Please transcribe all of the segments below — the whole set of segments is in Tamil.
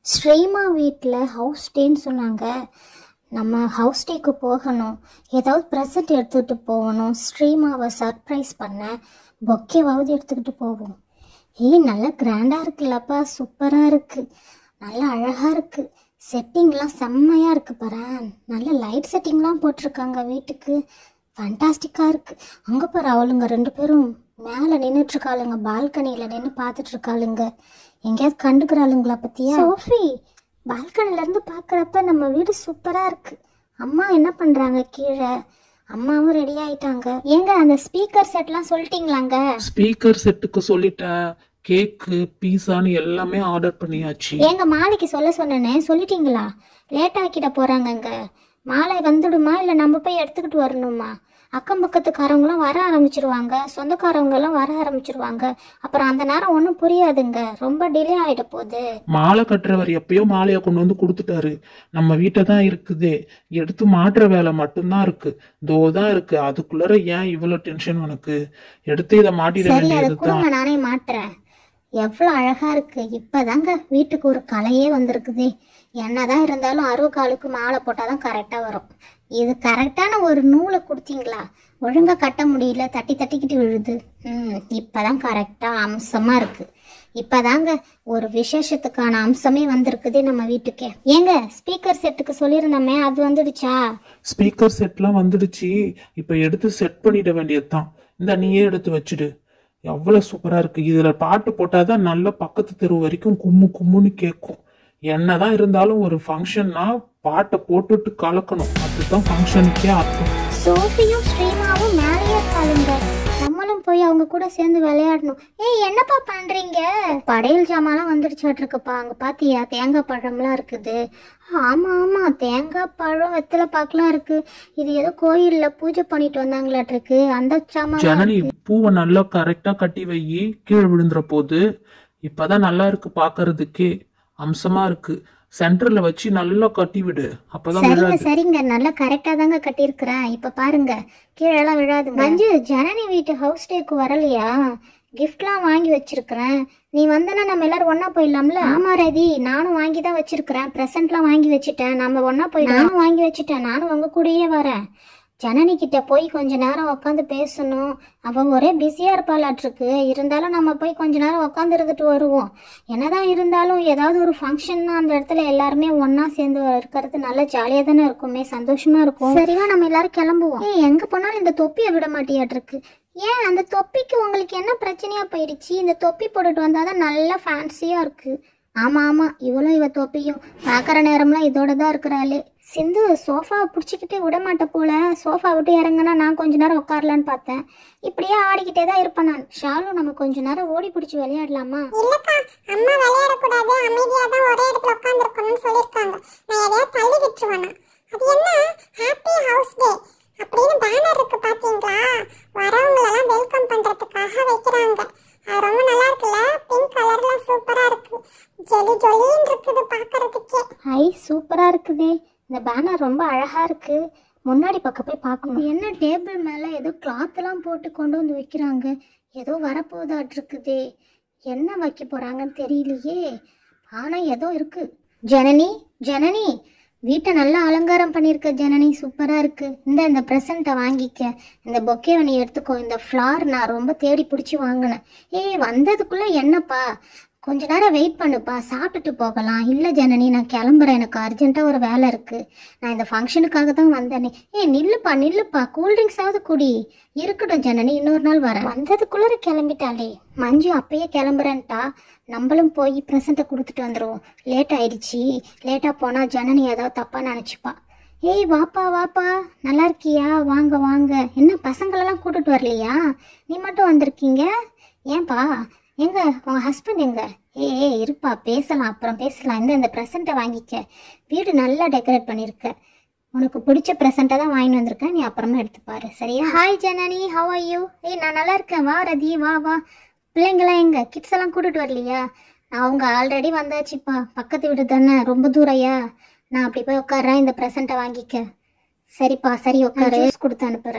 ஸ்ரீமா வீட்டில் ஹவுஸ் டேன்னு சொன்னாங்க நம்ம ஹவுஸ் டேக்கு போகணும் ஏதாவது ப்ரெசன்ட் எடுத்துக்கிட்டு போகணும் ஸ்ரீமாவை சர்ப்ரைஸ் பண்ண பொக்கேவாவது எடுத்துக்கிட்டு போவோம் ஏய் நல்லா கிராண்டாக இருக்குல்லப்பா சூப்பராக இருக்குது நல்லா அழகாக இருக்குது செட்டிங்லாம் செம்மையாக இருக்குது பாரேன் நல்ல லைட் செட்டிங்லாம் போட்டிருக்காங்க வீட்டுக்கு ஃபண்டாஸ்டிக்காக இருக்குது அங்கே பாரு அவளுங்க ரெண்டு பேரும் மேலே நின்றுட்டுருக்காளுங்க பால்கனியில் நின்று பார்த்துட்டு இருக்காளுங்க எங்கேயாவது கண்டுக்கிறாளுங்களா பத்தியா சோஃபி பால்கனில இருந்து பார்க்குறப்ப நம்ம வீடு சூப்பராக இருக்கு அம்மா என்ன பண்ணுறாங்க கீழே அம்மாவும் ரெடி ஆயிட்டாங்க ஏங்க அந்த ஸ்பீக்கர் செட்லாம் சொல்லிட்டீங்களாங்க ஸ்பீக்கர் செட்டுக்கு சொல்லிட்டேன் கேக்கு பீஸான்னு எல்லாமே ஆர்டர் பண்ணியாச்சு ஏங்க மாலைக்கு சொல்ல சொன்னேனே சொல்லிட்டீங்களா லேட் ஆக்கிட போகிறாங்கங்க மாலை வந்துடுமா இல்லை நம்ம போய் எடுத்துக்கிட்டு வரணுமா அக்கம் பக்கத்துக்காரவங்களாம் வர ஆரம்பிச்சிருவாங்க சொந்தக்காரவங்க எல்லாம் வர ஆரம்பிச்சிருவாங்க அப்புறம் அந்த நேரம் ஒன்றும் புரியாதுங்க ரொம்ப டிலே ஆகிட போகுது மாலை கட்டுறவர் எப்பயோ மாலையை கொண்டு வந்து கொடுத்துட்டாரு நம்ம வீட்டை தான் இருக்குது எடுத்து மாட்டுற வேலை மட்டும்தான் இருக்கு தோ தான் இருக்கு அதுக்குள்ளார ஏன் இவ்வளவு டென்ஷன் உனக்கு எடுத்து இதை மாட்டிட சரி அதை வேண்டியதுதான் கொடுங்க நானே மாட்டுறேன் எவ்வளோ அழகா இருக்கு இப்பதாங்க வீட்டுக்கு ஒரு கலையே வந்திருக்குது என்னதான் இருந்தாலும் அறுவக்காலுக்கு மாலை போட்டாதான் கரெக்டா வரும் இது கரெக்டான ஒரு நூலை கொடுத்தீங்களா ஒழுங்கா கட்ட முடியல தட்டி தட்டிக்கிட்டு விழுது ம் இப்பதான் கரெக்டா அம்சமா இருக்கு இப்பதாங்க ஒரு விசேஷத்துக்கான அம்சமே வந்திருக்குது நம்ம வீட்டுக்கே ஏங்க ஸ்பீக்கர் செட்டுக்கு சொல்லியிருந்தோமே அது வந்துடுச்சா ஸ்பீக்கர் செட்லாம் வந்துடுச்சு இப்ப எடுத்து செட் பண்ணிட வேண்டியதுதான் இந்த நீயே எடுத்து வச்சுடு எவ்வளவு சூப்பரா இருக்கு இதுல பாட்டு போட்டாதான் நல்ல பக்கத்து தெரு வரைக்கும் கும்மு கும்முன்னு கேட்கும் என்னதான் இருந்தாலும் ஒரு ஃபங்க்ஷன்னா பாட்டை போட்டுட்டு கலக்கணும் அதுதான் ஃபங்க்ஷனுக்கே அர்த்தம் சோஃபியும் ஸ்ரீமாவும் மேலேயே இருக்காளுங்க நம்மளும் போய் அவங்க கூட சேர்ந்து விளையாடணும் ஏய் என்னப்பா பண்றீங்க படையல் ஜாமான்லாம் வந்துடுச்சாட்டு இருக்குப்பா அங்க பாத்தியா தேங்காய் பழம்லாம் இருக்குது ஆமா ஆமா தேங்காய் பழம் வெத்தலை பாக்கெல்லாம் இருக்கு இது ஏதோ கோயில்ல பூஜை பண்ணிட்டு வந்தாங்களாட்டு இருக்கு அந்த சாமான் ஜனனி பூவை நல்லா கரெக்டா கட்டி வை கீழே விழுந்துற போது இப்பதான் நல்லா இருக்கு பாக்குறதுக்கே அம்சமா இருக்கு சென்டர்ல வச்சு நல்லா கட்டி விடு அப்பதான் சரிங்க விழாது சரிங்க நல்லா கரெக்டா தாங்க கட்டியிருக்கிறேன் இப்ப பாருங்க கீழெல்லாம் விழாது மஞ்சு ஜனனி வீட்டு ஹவுஸ் டேக்கு வரலையா கிஃப்ட்லாம் வாங்கி வச்சிருக்கிறேன் நீ வந்தனா நம்ம எல்லாரும் ஒண்ணா போயிடலாம்ல ஆமா ரதி நானும் வாங்கி தான் வச்சிருக்கிறேன் ப்ரெசென்ட்லாம் வாங்கி வச்சுட்டேன் நம்ம ஒண்ணா போய் நானும் வாங்கி வச்சுட்டேன் நானும் உங்க கூடயே வரேன் ஜனனி கிட்ட போய் கொஞ்ச நேரம் உட்காந்து பேசணும் அவ ஒரே பிஸியா இருப்பாளாட்டிருக்கு இருந்தாலும் நம்ம போய் கொஞ்ச நேரம் உட்காந்து இருந்துட்டு வருவோம் என்னதான் இருந்தாலும் ஏதாவது ஒரு ஃபங்க்ஷன்னா அந்த இடத்துல எல்லாருமே ஒண்ணா சேர்ந்து இருக்கிறது நல்ல ஜாலியா தானே இருக்குமே சந்தோஷமா இருக்கும் சரிவா நம்ம எல்லாரும் கிளம்புவோம் ஏய் எங்க போனாலும் இந்த தொப்பியை விட மாட்டியாட்டிருக்கு ஏன் அந்த தொப்பிக்கு உங்களுக்கு என்ன பிரச்சனையா போயிடுச்சு இந்த தொப்பி போட்டுட்டு வந்தாதான் நல்லா ஃபேன்சியா இருக்கு ஆமா ஆமா இவளும் இவ தொப்பியும் பார்க்குற நேரம்லாம் இதோட தான் இருக்கிறாளே சிந்து சோஃபாவை பிடிச்சிக்கிட்டே விட மாட்ட போல சோஃபா விட்டு இறங்குனா நான் கொஞ்ச நேரம் உட்காரலான்னு பார்த்தேன் இப்படியே ஆடிக்கிட்டே தான் இருப்பேன் நான் ஷாலு நம்ம கொஞ்ச நேரம் ஓடி பிடிச்சி விளையாடலாமா இல்லக்கா அம்மா விளையாடக்கூடாது அமைதியா தான் ஒரே இடத்துல உட்காந்துருக்கணும்னு சொல்லியிருக்காங்க நான் எதையாவது தள்ளி விட்டுருவேனா அது என்ன ஹாப்பி ஹவுஸ் டே அப்படின்னு பேனர் இருக்கு பாத்தீங்களா வரவங்களெல்லாம் வெல்கம் பண்றதுக்காக வைக்கிறாங்க அது ரொம்ப நல்லா இருக்குல்ல பிங்க் கலர்ல சூப்பரா இருக்கு ஜொலி ஜொலின்னு இருக்குது பாக்குறதுக்கே ஐ சூப்பரா இருக்குதே இந்த பேனர் ரொம்ப அழகா இருக்கு முன்னாடி பக்கம் போய் பார்க்கணும் என்ன டேபிள் மேல ஏதோ கிளாத் எல்லாம் போட்டு கொண்டு வந்து வைக்கிறாங்க ஏதோ வரப்போதாட்டு இருக்குதே என்ன வைக்க போறாங்கன்னு தெரியலையே ஆனா ஏதோ இருக்கு ஜனனி ஜனனி வீட்டை நல்லா அலங்காரம் பண்ணியிருக்க ஜனனி சூப்பரா இருக்கு இந்த இந்த ப்ரெசண்ட்டை வாங்கிக்க இந்த பொக்கேவை நீ எடுத்துக்கோ இந்த ஃப்ளார் நான் ரொம்ப தேடி பிடிச்சி வாங்கினேன் ஏய் வந்ததுக்குள்ள என்னப்பா கொஞ்ச நேரம் வெயிட் பண்ணுப்பா சாப்பிட்டுட்டு போகலாம் இல்லை ஜனனி நான் கிளம்புறேன் எனக்கு அர்ஜென்ட்டாக ஒரு வேலை இருக்கு நான் இந்த ஃபங்க்ஷனுக்காக தான் வந்தேனே ஏய் நில்லுப்பா நில்லுப்பா கூல்ட்ரிங்க்ஸாவது குடி இருக்கட்டும் ஜனனி இன்னொரு நாள் வரேன் வந்ததுக்குள்ளே கிளம்பிட்டாளே மஞ்சு அப்பயே கிளம்புறேன்ட்டா நம்மளும் போய் ப்ரெசண்ட்டை கொடுத்துட்டு வந்துடுவோம் லேட் ஆயிடுச்சு லேட்டாக போனால் ஜனனி ஏதாவது தப்பாக நினச்சிப்பா ஏய் வாப்பா வாப்பா நல்லா இருக்கியா வாங்க வாங்க என்ன பசங்களெல்லாம் கூட்டிட்டு வரலையா நீ மட்டும் வந்திருக்கீங்க ஏன்பா எங்க உங்க ஹஸ்பண்ட் எங்க ஏய் ஏய், இருப்பா பேசலாம் அப்புறம் பேசலாம் இந்த இந்த ப்ரெசண்ட்டை வாங்கிக்க வீடு நல்லா டெக்கரேட் பண்ணியிருக்க உனக்கு பிடிச்ச ப்ரெசண்ட்டை தான் வாங்கிட்டு வந்திருக்கேன் நீ அப்புறமா எடுத்து பாரு சரியா hi Janani how are you ஏய் நான் நல்லா இருக்கேன் வா ரதி வா வா பிள்ளைங்களாம் எங்க கிட்ஸ் எல்லாம் கூட்டிட்டு வரலையா அவங்க ஆல்ரெடி வந்தாச்சுப்பா பக்கத்து வீடு தானே ரொம்ப தூரையா நான் அப்படி போய் உட்கார்றேன் இந்த ப்ரெசண்ட்டை வாங்கிக்க சரிப்பா சரி உட்காரு ஜூஸ் கொடுத்து அனுப்புறேன்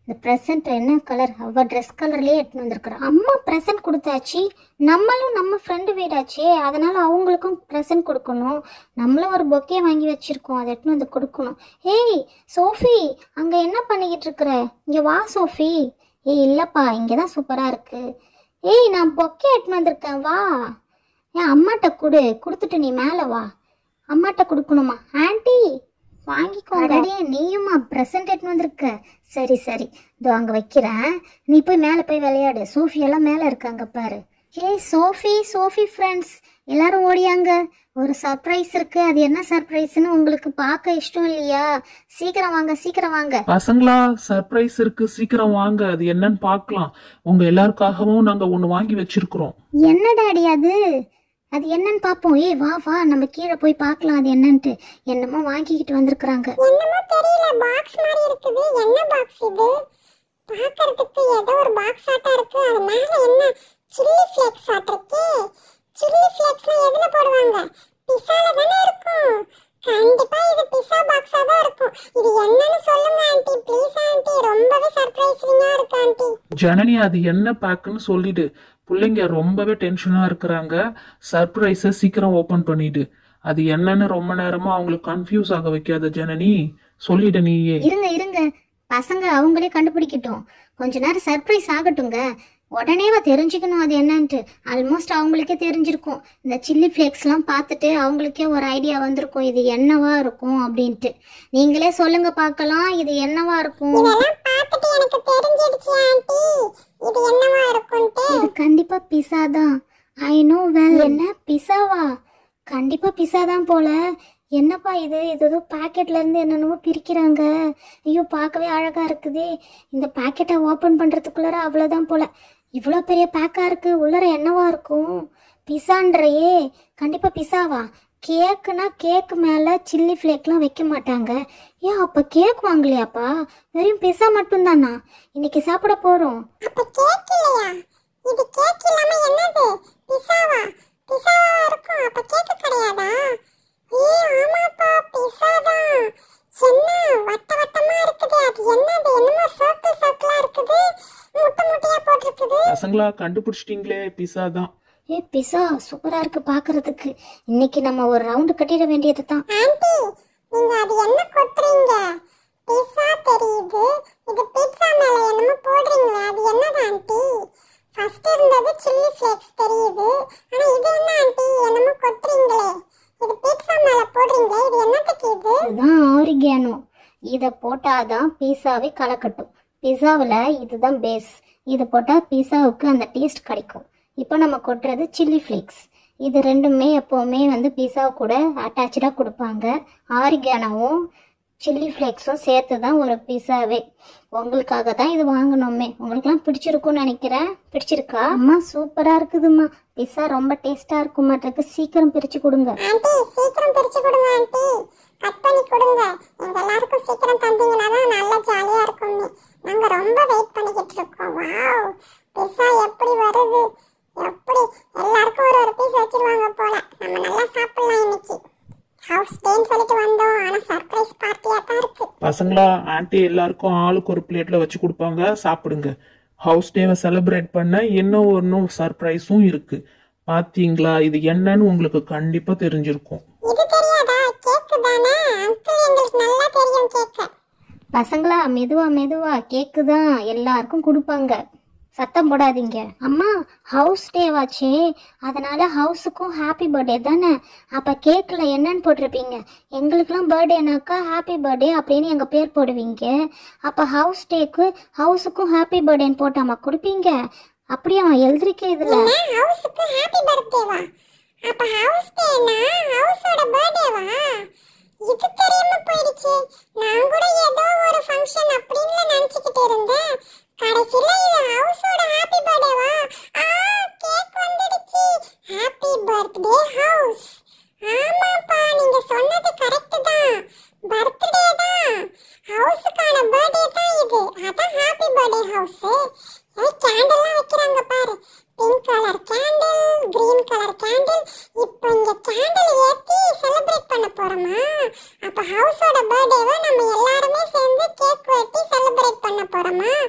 இந்த ப்ரெசன்ட் என்ன கலர் அவ ட்ரெஸ் கலர்லயே எடுத்துன்னு வந்திருக்கிறா அம்மா ப்ரெசன்ட் கொடுத்தாச்சு நம்மளும் நம்ம ஃப்ரெண்டு வீடாச்சே அதனால அவங்களுக்கும் ப்ரெசன்ட் கொடுக்கணும் நம்மளும் ஒரு பொக்கே வாங்கி வச்சிருக்கோம் அதை எடுத்துன்னு வந்து கொடுக்கணும் ஏய் சோஃபி அங்க என்ன பண்ணிக்கிட்டு இருக்கிற இங்க வா சோஃபி ஏய் இல்லப்பா இங்கே தான் சூப்பரா இருக்கு ஏய் நான் பொக்கே எடுத்துன்னு வந்திருக்கேன் வா ஏன் அம்மாட்ட கொடு கொடுத்துட்டு நீ மேலே வா அம்மாட்ட கொடுக்கணுமா ஆன்ட்டி வாங்கிக்கோங்க நீயுமா ப்ரெசன்ட் எடுத்துன்னு வந்திருக்க சரி சரி இதோ அங்கே வைக்கிறேன் நீ போய் மேலே போய் விளையாடு சோஃபி எல்லாம் மேலே இருக்காங்க பாரு ஏய் சோஃபி சோஃபி ஃப்ரெண்ட்ஸ் எல்லாரும் ஓடியாங்க ஒரு சர்ப்ரைஸ் இருக்கு அது என்ன சர்ப்ரைஸ்னு உங்களுக்கு பார்க்க இஷ்டம் இல்லையா சீக்கிரம் வாங்க சீக்கிரம் வாங்க பசங்களா சர்ப்ரைஸ் இருக்கு சீக்கிரம் வாங்க அது என்னன்னு பார்க்கலாம் உங்க எல்லாருக்காகவும் நாங்க ஒண்ணு வாங்கி வச்சிருக்கிறோம் என்ன டாடி அது அது என்னன்னு பார்ப்போம் ஏய் வா வா நம்ம கீழே போய் பார்க்கலாம் அது என்னன்ட்டு என்னமோ வாங்கிக்கிட்டு வந்திருக்கிறாங்க என்னமோ தெரியல பாக்ஸ் மாதிரி இருக்குது என்ன பாக்ஸ் இது பார்க்கிறதுக்கு ஏதோ ஒரு பாக்ஸ் ஆட்டா இருக்கு அது மேல என்ன சில்லி ஃபிளேக்ஸ் ஆட்டிருக்கு சில்லி ஃபிளேக்ஸ்னா எதுல போடுவாங்க பிஸால தானே இருக்கும் கண்டிப்பா இது பிஸா பாக்ஸா தான் இருக்கும் இது என்னன்னு சொல்லுங்க ஆண்டி ப்ளீஸ் ஆண்டி ரொம்பவே சர்ப்ரைசிங்கா இருக்கு ஆண்டி ஜனனி அது என்ன பேக்குன்னு சொல்லிடு பிள்ளைங்க ரொம்பவே டென்ஷனா இருக்கிறாங்க சர்ப்ரைஸை சீக்கிரம் ஓபன் பண்ணிடு அது என்னன்னு ரொம்ப நேரமா அவங்களுக்கு கன்ஃபியூஸ் ஆக வைக்காத ஜனனி சொல்லிடு நீயே இருங்க இருங்க பசங்க அவங்களே கண்டுபிடிக்கட்டும் கொஞ்ச நேரம் சர்ப்ரைஸ் ஆகட்டுங்க உடனேவா தெரிஞ்சுக்கணும் அது என்னன்ட்டு ஆல்மோஸ்ட் அவங்களுக்கே தெரிஞ்சிருக்கும் இந்த சில்லி ஃப்ளேக்ஸ்லாம் பார்த்துட்டு அவங்களுக்கே ஒரு ஐடியா வந்திருக்கும் இது என்னவா இருக்கும் அப்படின்ட்டு நீங்களே சொல்லுங்க பார்க்கலாம் இது என்னவா இருக்கும் இதெல்லாம் பார்த்துட்டு எனக்கு தெரிஞ்சிடுச்சு ஆண்டி இது என்னவா இருக்கும்ட்டு இது கண்டிப்பா பிஸா தான் ஐ நோ வெல் என்ன பிஸாவா கண்டிப்பா பிஸா தான் போல என்னப்பா இது இது ஏதோ பாக்கெட்ல இருந்து என்னென்னமோ பிரிக்கிறாங்க ஐயோ பார்க்கவே அழகா இருக்குதே இந்த பாக்கெட்டை ஓபன் பண்றதுக்குள்ளார அவ்வளவுதான் போல இவ்வளோ பெரிய பேக்கா இருக்கு உள்ளர என்னவா இருக்கும் பிஸான்றையே கண்டிப்பா பிஸாவா கேக்குனா கேக் மேல சில்லி ஃப்ளேக்லாம் வைக்க மாட்டாங்க ஏன் அப்ப கேக் வாங்கலையாப்பா வெறும் பிஸா மட்டும்தானா இன்னைக்கு சாப்பிட போறோம் அப்ப கேக் இல்லையா இது கேக் இல்லாம என்னது பிஸாவா பிஸாவா இருக்கும் அப்ப கேக் கிடையாதா ஏ ஆமாப்பா பிஸா தான் என்ன வட்ட வட்டமா இருக்குது அது என்னது என்னமோ சர்க்கிள் சர்க்கிளா இருக்குது முட்டை முட்டையா போட்டிருக்குது பசங்களா கண்டுபிடிச்சிட்டீங்களே பிஸா தான் ஏ பிஸா சூப்பரா இருக்கு பாக்குறதுக்கு இன்னைக்கு நம்ம ஒரு ரவுண்டு கட்டிட வேண்டியது தான் ஆண்டி நீங்க அது என்ன கொட்டுறீங்க பிஸா தெரியுது இது பீட்சா மேல என்னமோ போடுறீங்களே அது என்னது ஆண்டி ஃபர்ஸ்ட் இருந்தது சில்லி ஃபிளேக்ஸ் தெரியுது ஆனா இது என்ன ஆண்டி என்னமோ கொட்டுறீங்களே இது பீட்சா மேல போடுறீங்களே இது என்னத்துக்கு இது இதுதான் ஆரிகானோ இதை போட்டாதான் பீஸாவே கலக்கட்டும் பிஸாவில் இதுதான் பேஸ் இது போட்டால் பீஸாவுக்கு அந்த டேஸ்ட் கிடைக்கும் இப்போ நம்ம கொட்டுறது சில்லி ஃப்ளேக்ஸ் இது ரெண்டுமே எப்போவுமே வந்து பீஸா கூட அட்டாச்சாக கொடுப்பாங்க ஆரிகானோவும் சில்லி ஃப்ளேக்ஸும் சேர்த்து தான் ஒரு பீஸாவே உங்களுக்காக தான் இது வாங்கினோமே உங்களுக்குலாம் பிடிச்சிருக்கும்னு நினைக்கிறேன் பிடிச்சிருக்கா அம்மா சூப்பராக இருக்குதும்மா பிஸா ரொம்ப டேஸ்ட்டாக இருக்கும் மாட்டிருக்கு சீக்கிரம் பிரித்து கொடுங்க ஆண்டி சீக்கிரம் பிரிச்சு கொடுங்க ஆண்டி கட் பண்ணி கொடுங்க எங்க எல்லாருக்கும் சீக்கிரம் தந்தீங்கன்னா தான் நல்லா ஜாலியா இருக்கும்னு நாங்க ரொம்ப வெயிட் பண்ணிக்கிட்டு இருக்கோம் வாவ் பிஸா எப்படி வருது எப்படி எல்லாருக்கும் ஒரு ஒரு பீஸ் வச்சிருவாங்க போல நம்ம நல்லா சாப்பிடலாம் இன்னைக்கு ஹவுஸ் டேன்னு சொல்லிட்டு வந்தோம் ஆனா சர்ப்ரைஸ் பார்ட்டியா தான் இருக்கு பசங்களா ஆன்ட்டி எல்லாருக்கும் ஆளுக்கு ஒரு பிளேட்ல வச்சு கொடுப்பாங்க சாப்பிடுங்க ஹவுஸ் டேவை செலிப்ரேட் பண்ண இன்னும் ஒன்றும் சர்ப்ரைஸும் இருக்கு பாத்தீங்களா இது என்னன்னு உங்களுக்கு கண்டிப்பா தெரிஞ்சிருக்கும் இது தெரியாதா கேக்கு தானே அங்கிள் எங்களுக்கு நல்லா தெரியும் கேக்கு பசங்களா மெதுவா மெதுவா கேக்கு தான் எல்லாருக்கும் கொடுப்பாங்க சத்தம் போடாதீங்க அம்மா ஹவுஸ் டேவாச்சே அதனால ஹவுஸுக்கும் ஹாப்பி பர்த்டே தானே அப்போ கேக்கில் என்னன்னு போட்டிருப்பீங்க எங்களுக்கெல்லாம் பர்த்டேனாக்கா ஹாப்பி பர்த்டே அப்படின்னு எங்கள் பேர் போடுவீங்க அப்போ ஹவுஸ் டேக்கு ஹவுஸுக்கும் ஹாப்பி பர்த்டேன்னு போட்டாமா கொடுப்பீங்க அப்படியா எழுதிருக்கே இதில் என்ன ஹவுஸுக்கு ஹாப்பி பர்த்டேவா அப்ப ஹவுஸ் டேனா ஹவுஸோட பர்த்டேவா இது தெரியாம போயிடுச்சு நான் கூட ஏதோ ஒரு ஃபங்க்ஷன் அப்படின்னு நினைச்சுக்கிட்டு இருந்தேன் கடைசில இது ஹவுஸோட ஹாப்பி பர்த்டேவா ஆ கேக் வந்துடுச்சு ஹாப்பி பர்த்டே ஹவுஸ் ஆமாப்பா நீங்க சொன்னது கரெக்ட் தான் பர்த்டே தான் ஹவுஸுக்கான பர்த்டே தான் இது அதான் ஹாப்பி பர்த்டே ஹவுஸ் ஏய் கேண்டல்லாம் வைக்கிறாங்க பாரு pink colour candle green colour candle இப்போ இங்க கேண்டில் ஏத்தி செலிப்ரேட் பண்ண போறோமா அப்ப ஹவுஸோட பர்த்டேவை நம்ம எல்லாருமே சேர்ந்து கேக் வெட்டி செலிப்ரேட் பண்ண போறோமா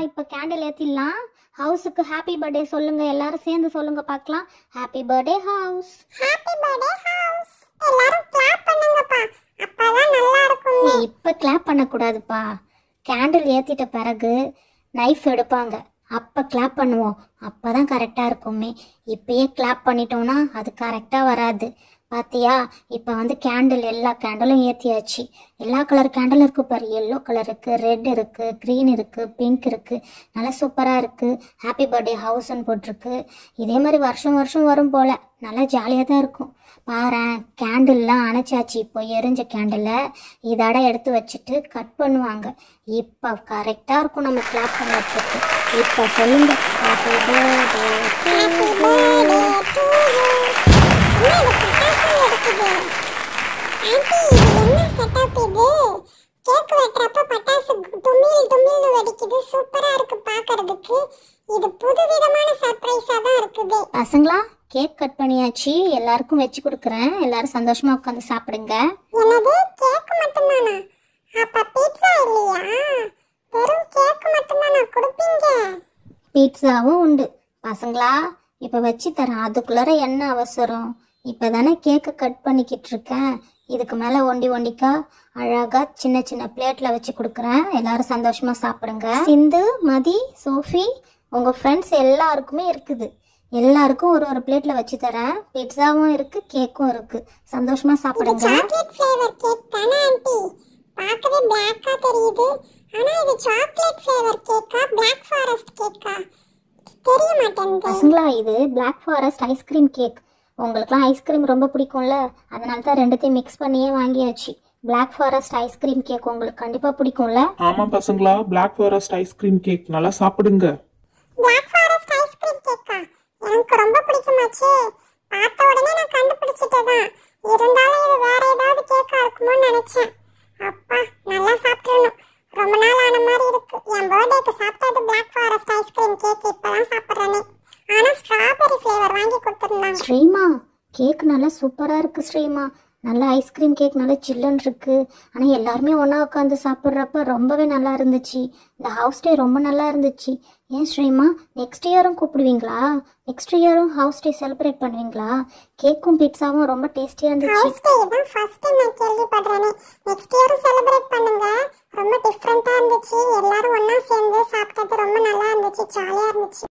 இப்போ கேண்டில் ஏற்றிடலாம் ஹவுஸுக்கு ஹாப்பி பர்த்டே சொல்லுங்க எல்லாரும் சேர்ந்து சொல்லுங்க பார்க்கலாம் happy birthday house happy birthday house எல்லாரும் கிளாப் பண்ணுங்கப்பா அப்பதான் நல்லா இருக்கும் நீ இப்போ கிளாப் பண்ணக்கூடாதுப்பா கேண்டில் ஏற்றிட்ட பிறகு நைஃப் எடுப்பாங்க அப்போ கிளாப் பண்ணுவோம் அப்போ தான் கரெக்டாக இருக்குமே இப்பயே கிளாப் பண்ணிட்டோம்னா அது கரெக்டாக வராது பாத்தியா இப்போ வந்து கேண்டில் எல்லா கேண்டிலும் ஏற்றியாச்சு எல்லா கலர் கேண்டில் இருக்கு பாரு எல்லோ கலர் இருக்கு ரெட் இருக்கு க்ரீன் இருக்கு பிங்க் இருக்கு நல்லா சூப்பராக இருக்கு ஹாப்பி பர்த்டே ஹவுஸ்ன்னு போட்டிருக்கு இதே மாதிரி வருஷம் வருஷம் வரும் போல நல்லா ஜாலியாக தான் இருக்கும் பாரேன் கேண்டில்லாம் அணைச்சாச்சு இப்போ எரிஞ்ச கேண்டிலை இதோட எடுத்து வச்சுட்டு கட் பண்ணுவாங்க இப்போ கரெக்டாக இருக்கும் நம்ம கிளாப் பண்ணுறதுக்கு இப்போ சொல்லுங்க happy birthday happy birthday to you என்ன இது பட்டாசு வெடிக்குது ஆண்டி இது என்ன செட்டப் இது கேக் வெட்டுறப்ப பட்டாசு துமில் துமில்னு வெடிக்குது சூப்பரா இருக்கு பார்க்கிறதுக்கு இது புதுவிதமான சர்ப்ரைஸா தான் இருக்குது பசங்களா கேக் கட் பண்ணியாச்சு எல்லாருக்கும் வச்சு கொடுக்குறேன் எல்லாரும் சந்தோஷமா உட்காந்து சாப்பிடுங்க என்னது கேக் மட்டும்தானா அப்ப பீட்சா இல்லையா வெறும் கேக் மட்டும்தானா கொடுப்பீங்க பீட்சாவும் உண்டு பசங்களா இப்போ வச்சு தரேன் அதுக்குள்ளார என்ன அவசரம் இப்போ தானே கேக்கை கட் பண்ணிக்கிட்டு இருக்கேன் இதுக்கு மேலே ஒண்டி ஒண்டிக்கா அழகா சின்ன சின்ன பிளேட்டில் வச்சு கொடுக்குறேன் எல்லாரும் சந்தோஷமா சாப்பிடுங்க சிந்து மதி சோஃபி உங்கள் ஃப்ரெண்ட்ஸ் எல்லாருக்குமே இருக்குது எல்லாருக்கும் ஒரு ஒரு பிளேட்டில் வச்சு தரேன் பிட்சாவும் இருக்கு கேக்கும் இருக்கு சந்தோஷமா இது சாப்பிடுங்க சாக்லேட் ஃப்ளேவர் கேக் தானே ஆண்டி பார்க்கவே பிளாக்கா தெரியுது ஆனா இது சாக்லேட் ஃப்ளேவர் கேக்கா Black ஃபாரஸ்ட் கேக்கா தெரிய மாட்டேங்குது பசங்களா இது Black ஃபாரஸ்ட் ஐஸ்கிரீம் கேக் உங்களுக்குலாம் ஐஸ்கிரீம் ரொம்ப பிடிக்கும்ல அதனால தான் ரெண்டுத்தையும் மிக்ஸ் பண்ணியே வாங்கியாச்சு Black ஃபாரஸ்ட் ஐஸ்கிரீம் கேக் உங்களுக்கு கண்டிப்பாக பிடிக்கும்ல ஆமா பசங்களா பிளாக் ஃபாரஸ்ட் ஐஸ்கிரீம் கேக் நல்லா சாப்பிடுங்க Black ஃபாரஸ்ட் ஐஸ்கிரீம் கேக்கா எனக்கு ரொம்ப பிடிக்குமாச்சே பார்த்த உடனே நான் கண்டுபிடிச்சிட்டதான் இருந்தாலும் இது வேற ஏதாவது கேக்கா இருக்குமோன்னு நினைச்சேன் அப்பா நல்லா சாப்பிட்டுறணும் ரொம்ப நாள் ஆன மாதிரி இருக்கு என் பர்த்டேக்கு சாப்பிட்டது Black ஃபாரஸ்ட் ஐஸ்கிரீம் கேக் இப்பதான் சாப்பிட்றேனே ஆனா ஸ்ட்ராபெரி ஃப்ளேவர் வாங்கி கொடுத்துருந்தாங்க ஸ்ரீமா கேக் நல்லா சூப்பராக இருக்கு ஸ்ரீமா நல்ல ஐஸ்கிரீம் கேக் நல்லா சில்லுன்னு இருக்கு ஆனால் எல்லாருமே ஒன்றா உட்காந்து சாப்பிட்றப்ப ரொம்பவே நல்லா இருந்துச்சு இந்த ஹவுஸ் டே ரொம்ப நல்லா இருந்துச்சு ஏன் ஸ்ரீமா நெக்ஸ்ட் இயரும் கூப்பிடுவீங்களா நெக்ஸ்ட் இயரும் ஹவுஸ் டே செலிப்ரேட் பண்ணுவீங்களா கேக்கும் பிட்ஸாவும் ரொம்ப டேஸ்டியாக இருந்துச்சு ஹவுஸ் டே தான் ஃபர்ஸ்ட் டைம் நான் கேள்விப்படுறேனே நெக்ஸ்ட் இயரும் செலிப்ரேட் பண்ணுங்க ரொம்ப டிஃப்ரெண்டா இருந்துச்சு எல்லாரும் ஒண்ணா சேர்ந்து சாப்பிட்டது ரொம்ப நல்லா இருந்துச்சு ஜாலியா இருந்துச்சு